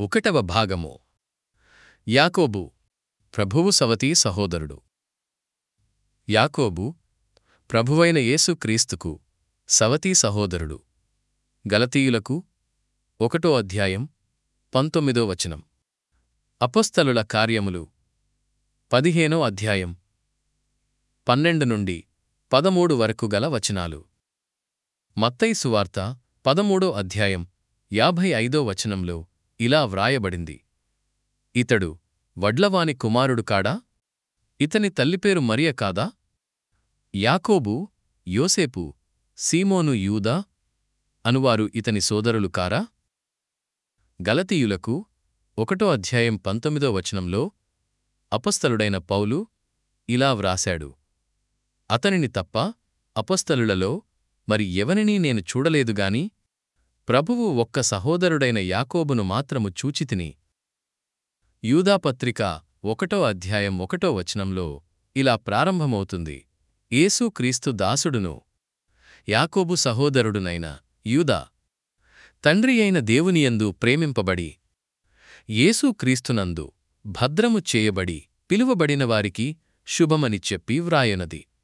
ఒకటవ భాగము యాకోబు ప్రభువు సవతి సహోదరుడు యాకోబు ప్రభువైన యేసుక్రీస్తుకు సవతి సహోదరుడు గలతీయులకు ఒకటో అధ్యాయం పంతొమ్మిదో వచనం అపొస్తలుల కార్యములు పదిహేనో అధ్యాయం పన్నెండు నుండి పదమూడు వరకు గల వచనాలు మత్తయి సువార్త పదమూడో అధ్యాయం యాభై ఐదో వచనంలో ఇలా వ్రాయబడింది ఇతడు వడ్లవాని కుమారుడు కాడా ఇతని తల్లిపేరు మరియ కాదా యాకోబు యోసేపు సీమోను యూదా అనువారు ఇతని సోదరులు కారా గలతీయులకు ఒకటో అధ్యాయం పంతొమ్మిదో వచనంలో అపస్తలుడైన పౌలు ఇలా వ్రాశాడు అతనిని తప్ప అపస్తలులలో మరి ఎవనినీ నేను చూడలేదుగాని ప్రభువు ఒక్క సహోదరుడైన యాకోబును మాత్రము చూచితిని యూదాపత్రిక ఒకటో అధ్యాయం ఒకటో వచనంలో ఇలా ప్రారంభమవుతుంది యేసు క్రీస్తు దాసుడును యాకోబు సహోదరుడునైన యూదా తండ్రి అయిన దేవునియందు ప్రేమింపబడి యేసు క్రీస్తునందు భద్రము చేయబడి పిలువబడిన వారికి శుభమని చెప్పి వ్రాయనది